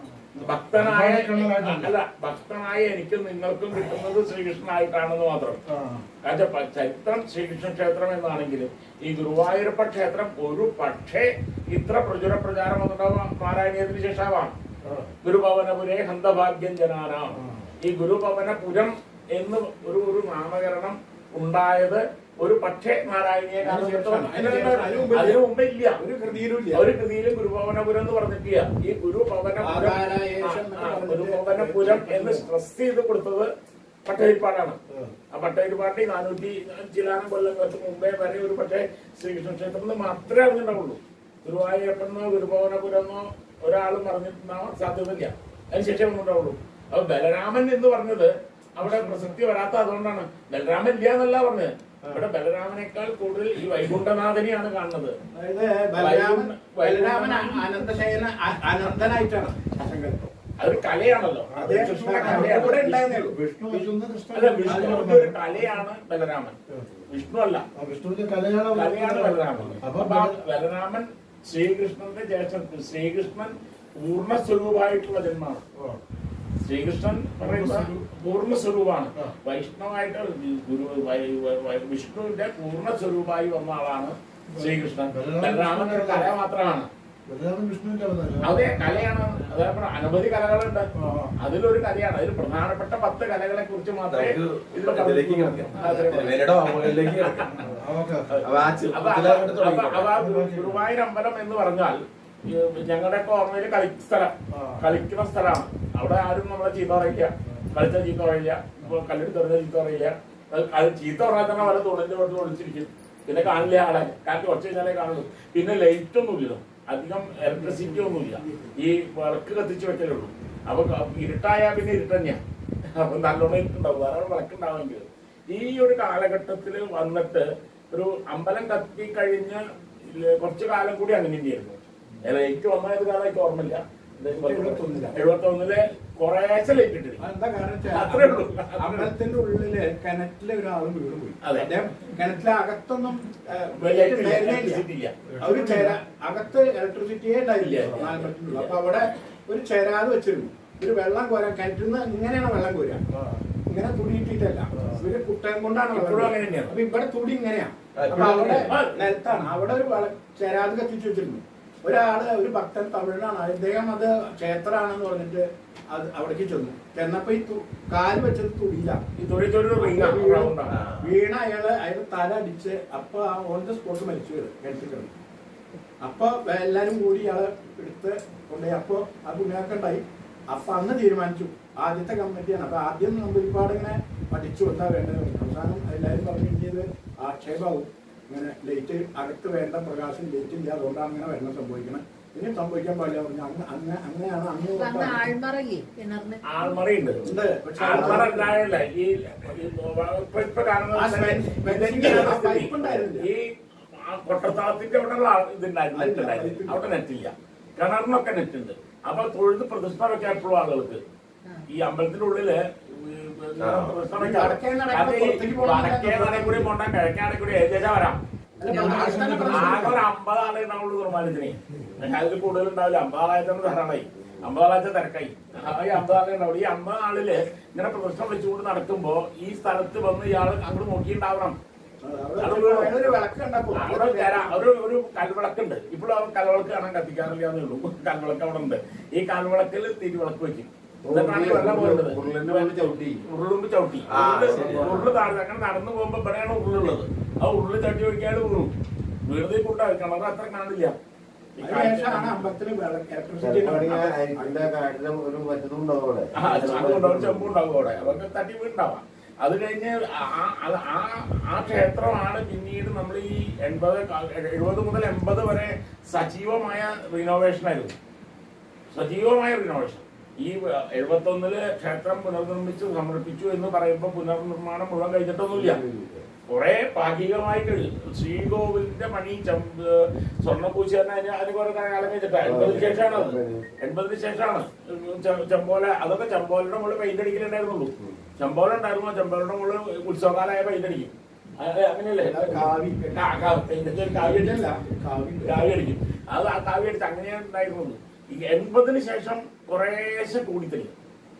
ഭക്തനായ ഭഗവാനെ അല്ല ഭക്തനായ എനിക്കും നിങ്ങൾക്കും കിട്ടുന്നത് ശ്രീകൃഷ്ണനായിട്ടാണെന്ന് മാത്രം ആ. കാരണം പ- ചരിത്രം ശ്രീകൃഷ്ണ ക്ഷേത്രം എന്നാണെങ്കിലും ഈ ഗുരുവായൂരപ്പ ക്ഷേത്രം ഒരു പക്ഷേ ഇത്ര പ്രചുര പ്രചാരം വന്നിട്ടുണ്ടാവാം നാരായണീയത്തിന് ശേഷമാവാം ഗുരുഭവനപുരേ ഹന്തഭാഗ്യം ജനാനാം ഈ ഗുരുഭവനപുരം എന്ന് ഒരു ഒരു നാമകരണം ഉണ്ടായത് ഒരു പക്ഷേ നാരായണീയ കാലഘട്ടം അതിനു മുമ്പ് ഇല്ല ഒരു കൃതിയിലും ഇല്ല ഒരു കൃതിയിലും ഗുരുഭവനപുരം എന്ന് പറഞ്ഞിട്ടില്ല ഈ ഗുരുഭവനപുരം ആധാരായേശം എന്നൊക്കെ ആ, ആ, പറഞ്ഞിട്ട് ഗുരുഭവനപുരം എന്ന് സ്ട്രെസ് ചെയ്ത് കൊടുത്തത് പട്ടേരിപ്പാടാണ് ആ പട്ടേരിപ്പാടി നാനൂറ്റി ചിലാനം കൊല്ലങ്ങൾക്ക് മുമ്പേ വരെ ഒരു പക്ഷേ ശ്രീകൃഷ്ണ ക്ഷേത്രത്തിൽ മാത്രമേ അറിഞ്ഞിട്ടുണ്ടാവുള്ളൂ ഗുരുവായൂരപ്പെന്നോ ഗുരുഭവനപുരമെന്നോ ഒരാൾ പറഞ്ഞിട്ടുണ്ടാവാൻ സാധ്യതയില്ല അതിനുശേഷം ഒന്നുണ്ടാവുള്ളൂ അപ്പൊ ബലരാമൻ എന്ന് പറഞ്ഞത് അവിടെ പ്രസക്തി വരാത്ത അതുകൊണ്ടാണ് ബലരാമൻ ഇല്ല എന്നല്ല പറഞ്ഞത് ഇവിടെ ബലരാമനേക്കാൾ കൂടുതൽ ഈ വൈകുണ്ഠനാഥനെയാണ് കാണുന്നത് അതായത് ബലരാമൻ ബലരാമൻ അനന്തശയന അ- അനന്തനായിട്ടാണ് സങ്കല്പം അതൊരു കലയാണല്ലോ അത് അദ്ദേഹം കൃഷ്ണന്റെ അവിടെ കലയാണ് ഉണ്ടായിരുന്നേ ഉള്ളൂ വിഷ്ണു വിഷ്ണു കൃഷ്ണൻ അല്ല വിഷ്ണുവിന്റെ ഒരു കലയാണ് ബലരാമൻ വിഷ്ണു അല്ല ആ, വിഷ്ണുവിന്റെ കലയാണ് കലയാണ് ബലരാമൻ അപ്പൊ അപ്പൊ ആ ബലരാമൻ ശ്രീകൃഷ്ണന്റെ ജ്യേഷ്ഠൻ ശ്രീകൃഷ്ണൻ പൂർണ്ണസ്വരൂപമായിട്ടുള്ള ജന്മമാണ് ശ്രീകൃഷ്ണൻ പറയുന്ന പൂർണ്ണ സ്വരൂപമാണ് ആ. വൈഷ്ണവായിട്ട് ഗുരു വൈ- വൈ- വൈ- വിഷ്ണുവിന്റെ പൂർണ്ണ സ്വരൂപമായി വന്ന ആളാണ് ശ്രീകൃഷ്ണൻ ബലരാമൻ ബലരാമൻ ഒരു കല മാത്രമാണ് ബലരാമൻ വിഷ്ണുവിന്റെ അവതാരം. അതെ കലയാണ് അതേപോലെ അനവധി കലകളുണ്ട് ആ. അതിലൊരു കലയാണ് അതിൽ പ്രധാനപ്പെട്ട പത്ത് കലകളെ കുറിച്ച് മാത്രമേ നമുക്ക് ഇതിലേക്ക് കിടക്കാം അതെ. തിരുമേനിയുടെ ഓർമ്മകളിലേക്ക് കിടക്കാം ആ, ഓക്കെ, ഓക്കെ. അപ്പൊ ആ അപ്പൊ ചെറുപ്പത്തിലെ അപ്പൊ- അങ്ങോട്ട് അപ്പൊ- അപ്പൊ ആ തുടങ്ങിക്കോ. ഗുരു- ഗുരുവായൂർ അമ്പലം എന്ന് പറഞ്ഞാൽ ഈ ഞങ്ങളുടെയൊക്കെ ഓർമ്മയിൽ കളിസ്ഥലം ആ. കളിക്കുന്ന സ്ഥലമാണ് അവിടെ ആരും നമ്മളെ ചീത്ത പറയില്ല കളിച്ച ചീത്ത പറയില്ല ഇപ്പൊ കല്ലെടുത്തെറിഞ്ഞ ചീത്ത പറയില്ല അത് അത് ചീത്ത പറഞ്ഞാൽ തന്നെ വല്ല തുണിന്റെ വീട്ടിൽ ഒളിച്ചിരിക്കും പിന്നെ കാണില്ല ആളെ കാറ്റ് കുറച്ച് കഴിഞ്ഞാലേ കാണുള്ളൂ പിന്നെ ലൈറ്റ് ഒന്നുമില്ല അധികം ഇലക്ട്രിസിറ്റി ഒന്നുമില്ല ഈ വിളക്ക് കത്തിച്ച് വെക്കലേ ഉള്ളൂ അപ്പൊ ക- ഇരുട്ടായാൽ പിന്നെ ഇരുട്ട് തന്നെയാ അപ്പൊ നല്ലോണം ഇരുട്ടുണ്ടാവും ധാരാളം വിളക്കുണ്ടാവുമെങ്കിൽ ഈ ഒരു കാലഘട്ടത്തിൽ വന്നിട്ട് ഒരു അമ്പലം കത്തി കഴിഞ്ഞ് കുറച്ചു കാലം കൂടി അങ്ങനെ തന്നെയായിരുന്നു ലൈറ്റ് വന്നത് കാലം എനിക്ക് ഓർമ്മയില്ല എഴുപത്തൊന്നിലാ. എഴുപത്തൊന്നില് കുറേശ്ശെ ലൈറ്റ് ഇട്ടിരുന്നു അതെന്താ കാരണം വെച്ചാ അത്രേ ഉള്ളൂ. അമ്പലത്തിന്റെ ഉള്ളില് കിണറ്റിലെ ഒരാൾ വീണ് പോയി അതെ. അദ്ദേഹം കിണറ്റിലെ അകത്തൊന്നും ഏ, Light ഇല്ല, ഉണ്ടായിരുന്നേ electricity ഇല്ല. ഒരു ചേര അകത്ത് ഇലക്ട്രിസിറ്റിയെ ഉണ്ടായില്ല ഇല്ല. നാലമ്പലത്തിനുള്ളിൽ അപ്പൊ അവിടെ ഒരു ചേരാത് വെച്ചിരുന്നു ഒരു വെള്ളം കോരാൻ കിണറ്റിൽ നിന്ന് ഇങ്ങനെയാണ് വെള്ളം കോരുക ആ. ഇങ്ങനെ തുടിയിട്ടിട്ടല്ല ഇവര് കുട്ടയം കൊണ്ടാണ് വെള്ളം ഇപ്പോഴും കോരുക. അങ്ങനെ തന്നെയാണ്. അപ്പൊ ഇവിടെ തുടി ഇങ്ങനെയാ ആ, അപ്പൊ ഇപ്പോഴും അവിടെ അങ്ങനെയാ. നിലത്താണ് അവിടെ ഒരു വെള്ളം ചേരാത് കത്തിച്ചു വെച്ചിരുന്നു ഒരാള് ഒരു ഭക്തൻ തമിഴിലാണ് അദ്ദേഹം അത് ക്ഷേത്രമാണെന്ന് പറഞ്ഞിട്ട് അത് അവിടേക്ക് ചെന്നു ചെന്നപ്പോ ഈ തു- കാല് വെച്ചത് തുടിയില്ല ഈ തൊഴിൽ തൊഴിൽ റിംഗ് റൗണ്ടാണ് വീണ അയാള് അയാൾ തല അടിച്ച് അപ്പൊ ആ ഓൺ ദ സ്പോട്ട് മരിച്ചു വീണ് കിണറ്റിൽ കിടന്നു അപ്പൊ എല്ലാരും കൂടി ഇയാളെ എടുത്ത് കൊണ്ടുപോയി അപ്പൊ ആ പുണ്യാക്കുണ്ടായി അപ്പൊ അന്ന് തീരുമാനിച്ചു ആദ്യത്തെ കമ്മിറ്റിയാണ് അപ്പൊ ആദ്യം നമ്മൾ ഒരുപാട് ഇങ്ങനെ പഠിച്ചു എന്താ വേണ്ടത് അവസാനം എല്ലാരും പറഞ്ഞു ഇനി ഇത് ആക്ഷേപമാവും ഇങ്ങനെ ലൈറ്റ് അകത്ത് വേണ്ട പ്രകാശം ലൈറ്റ് ഇല്ല അതുകൊണ്ടാണ് ഇങ്ങനെ വെള്ളം സംഭവിക്കണം ഇനി സംഭവിക്കാൻ പാടില്ല പറഞ്ഞു അങ്ങ അങ്ങ- അങ്ങനെയാണ് അന്ന് അന്ന് തൊട്ടാണ്. ആൾമറയില്ലേ കിണറിന് ആൾമറയുണ്ട് ഉണ്ട് പക്ഷെ ആൾമറ ഉണ്ടായല്ല ഈ ഈ ഇപ്പൊ ഇപ്പൊ കാണുന്ന ആ സ്പെൻ- സ്പെൻസിന്റെ ആ പൈപ്പ് ഉണ്ടായിരുന്നില്ല. ഈ ആ കൊട്ടത്താളത്തിന്റെ അവിടെ ഉള്ള ആൾ ഇതുണ്ടായിരുന്നു നെറ്റ് ഉണ്ടായിരുന്നു അവിടെ നെറ്റില്ല കിണറിനൊക്കെ നെറ്റ് ഉണ്ട് അപ്പൊ തൊഴുത് പ്രതിഷ്ഠ വെക്കാൻ എപ്പോഴും ആളുകൾക്ക് ഈ അമ്പലത്തിന്റെ ഉള്ളില് ഈ ആ. പ്രതിഷ്ഠ ഈ വെക്കാൻ വടക്കേ നടയിൽ അത് ഈ പുറത്തേക്ക് പോകണം വടക്കേ നടയിൽ കൂടി പോണ്ട കിഴക്കേ നടയിൽ കൂടി ഏകദേശം വരാം അല്ല, പ്രകാശത്തിന്റെ പ്രശ്നം ആകെ ഒരു അമ്പത് ആളെ ഉണ്ടാവുള്ളൂ നിർമ്മാണത്തിന് അതിൽ കൂടുതൽ ഉണ്ടാവില്ല അമ്പത് ആളായതാണ് ധാരാളമായി അമ്പത് ആളാഴ്ച തിരക്കായി ആ ഈ അമ്പത് ആളെ ഉണ്ടാവും ഈ അമ്പത് ആളില് ഇങ്ങനെ പ്രദർശനം വെച്ചുകൊണ്ട് നടക്കുമ്പോ ഈ സ്ഥലത്ത് വന്ന് ഇയാൾ അങ്ങോട്ട് നോക്കിയിട്ടുണ്ടാവണം അവിടെ ഒരു വിളക്ക് കണ്ടപ്പോ അവിടെ തരാ ഒരു ഒരു കൽവിളക്കുണ്ട് ഇപ്പോഴും അവർ കൽവിളക്ക് കാണാൻ കത്തിക്കാറില്ല എന്നേ ഉള്ളൂ കൽവിളക്ക് അവിടെ ഉണ്ട് ഈ കൽവിളക്കിൽ തിരുവിളക്ക് വെക്കും എന്നിട്ടാണ് ഈ വെള്ളം പോരുന്നത് ഉരുളിന്റെ മുകളിൽ ചവിട്ടി. ഉരുളുമ്പ് ചവിട്ടി ആ, ഉരുള് ശരി. ഉരുള് താഴ്ന്നു അങ്ങനെ നടന്നു പോകുമ്പോ ഇവിടെയാണ് ഉരുളുള്ളത് ആ ഉരുള് ചട്ടി വയ്ക്കാതെ വീണു വീണതേ കൂട്ടാവും കിണറ് അത്ര കാണില്ല ഈ അതിനുശേഷമാണ് അമ്പലത്തിൽ ഇലക്ട്രിസിറ്റി അതിന്റെ കാട്ടിലും ഒരു മറ്റതും ഉണ്ടാവും അവിടെ ആ, അതുകൊണ്ടാവും ചെമ്പുണ്ടാവും അവിടെ അവർക്ക് തട്ടി വീണ്ടാവാം അത് കഴിഞ്ഞ് ആ- ആ- ആ ആ ക്ഷേത്രമാണ് പിന്നീട് നമ്മൾ ഈ എൺപത് കാ- എഴുപത് മുതൽ എൺപത് വരെ സജീവമായ റിനോവേഷൻ ആയിരുന്നു സജീവമായ റിനോവേഷൻ ഈ എഴുപത്തി ഒന്നില് ക്ഷേത്രം പുനർനിർമ്മിച്ചു സമർപ്പിച്ചു എന്ന് പറയുമ്പോൾ പുനർനിർമ്മാണം മുഴുവൻ കഴിഞ്ഞിട്ടൊന്നുമില്ല കുറെ ഭാഗികമായി കഴിഞ്ഞു ശ്രീകോവിലിന്റെ മണി ചെമ്പ് സ്വർണ്ണപൂച്ച തന്നെ അതിന് അതിന് കുറെ കാലം കഴിഞ്ഞിട്ടാ എൺപതിന് ശേഷമാണ് അത് എൺപതിന് ശേഷമാണ് ചെ- ചെമ്പോല അതൊക്കെ ചെമ്പോലയുടെ മുകളിൽ പെയിന്റ് അടിക്കലുണ്ടായിരുന്നുള്ളൂ ചെമ്പോല ഉണ്ടായിരുന്നു ചെമ്പോലയുടെ മുകളിൽ ഉത്സവകാലമായ പെയിന്റ് അടിക്കും അത് അങ്ങനെയല്ലേ കാവി. കാ- കാ- paint അടിച്ച് ഒരു കാവി അടിച്ചല്ല കാവി. കാവി അടിക്കും അത് ആ കാവി അടിച്ച് അങ്ങനെയാണ് ഉണ്ടായിരുന്നുള്ളൂ ഈ എൺപതിന് ശേഷം കുറേശ്ശെ കൂടിത്തരും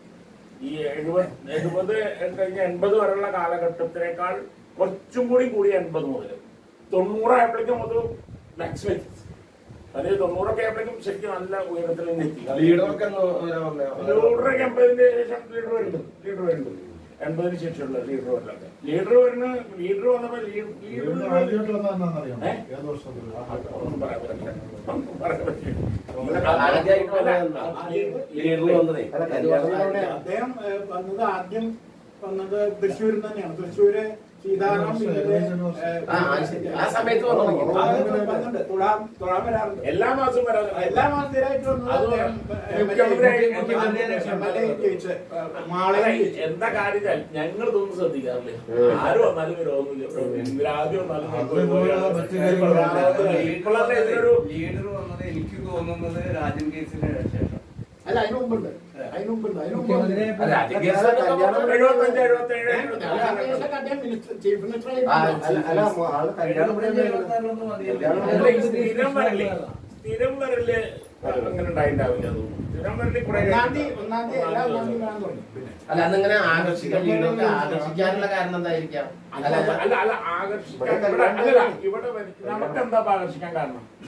ഈ എഴുപത് എഴുപത് കഴിഞ്ഞ എൺപത് വരെയുള്ള കാലഘട്ടത്തിനേക്കാൾ കുറച്ചും കൂടി കൂടി എൺപത് മുതൽ തൊണ്ണൂറായപ്പോഴേക്കും അത് മാക്സിമം അതായത് തൊണ്ണൂറൊക്കെ ആയപ്പോഴേക്കും ശരിക്കും നല്ല ഉയരത്തിൽ തന്നെ എത്തി ലീഡറൊക്കെ ഒന്ന് വരാൻ വന്നേ. ലീഡറൊക്കെ എൺപതിന് ശേഷം ലീഡർ വരുന്നുണ്ട് ലീഡർ വരുന്നുണ്ട് എൺപതിന് ശേഷമുള്ള ലീഡർ വരലൊക്കെ ലീഡർ വരുന്ന ലീഡർ വന്നപ്പോ ലീഡർ ഇവിടുന്ന് ലീഡർ ആദ്യമായിട്ട് വന്നതെന്നാണെന്നറിയാമോ? ഏ? ഏത് വർഷത്തില്? ഒന്നും പറയാൻ പറ്റില്ല ഒന്നും പറയാൻ പറ്റില്ല ആദ്യമായിട്ട് വന്നതെന്നാ? ലീഡർ വന്നതേ അല്ല കല്യാണം അവിടെ അദ്ദേഹം ഏഹ്, വന്നത് ആദ്യം വന്നത് തൃശ്ശൂരിൽ തന്നെയാണ് തൃശ്ശൂര് സീതാറാം പിന്നീട്, ഏഹ്, ആ, ആ ശരി. ആ സമയത്ത് വന്നു തുടങ്ങി. ആ, വന്നിട്ടുണ്ട് തൊഴാൻ തൊഴാൻ വരാറുണ്ട് എല്ലാ മാസവും വരാതെ എല്ലാ മാസത്തിലായിട്ട് വന്നത് അത് അദ്ദേഹം, ഏഹ്, മുഖ്യമന്ത്രി- മുഖ്യമന്ത്രി എം.എൽ.എ. ജയിച്ച് ഏഹ്, മാളയിൽ അല്ല, ജയിച്ച്. എന്താ കാര്യം ഞങ്ങൾ ഇതൊന്നും ശ്രദ്ധിക്കാറില്ല ആര് വന്നാലും രോഗമില്ല ആദ്യം വന്നാലും അത് ഇതുപോലെ മറ്റു കാര്യങ്ങളുണ്ട്. ഇപ്പോഴല്ലേ ഇതിനൊരു ലീഡർ വന്നത് എനിക്ക് തോന്നുന്നത് രാജൻ കേസിന് ശേഷം അല്ല അതിന് മുമ്പുണ്ട് അതിന് മുമ്പുണ്ട് അതിന് മുമ്പ് മുഖ്യമന്ത്രിയെ അല്ല, രാജകീയ കല്യാണം എഴുപത്തഞ്ച് എഴുപത്തേഴ് രാജേഷൊക്കെ അദ്ദേഹം മിനിസ്റ്റർ ചീഫ് മിനിസ്റ്റർ ആ, അല്ല അല്ല ആള് കല്യാണം ഇവിടെ എഴുപത്താറിലൊന്നും മതിയല്ലോ. കല്യാണം അല്ല, ഈ സ്ഥിരം വരല്ലേ സ്ഥിരം വരല് അങ്ങനെ ഉണ്ടായിണ്ടാവില്ല തോന്നുന്നു സ്ഥിരം വരല് കുറെ ഒന്നാം തീയതി ഒന്നാം തീയതി എല്ലാ ഒന്നാം തീയതി വേണം തുടങ്ങി പിന്നെ അല്ല അന്നിങ്ങനെ ആകർഷിക്കാൻ വീടൊക്കെ ആകർഷിക്കാനുള്ള കാരണം എന്തായിരിക്കാം അല്ല അല്ല അല്ല ആകർഷിക്കാൻ ഇവിടെ അല്ല ഇവിടെ വരി- നമുക്ക് എന്താ ആകർഷിക്കാൻ കാരണം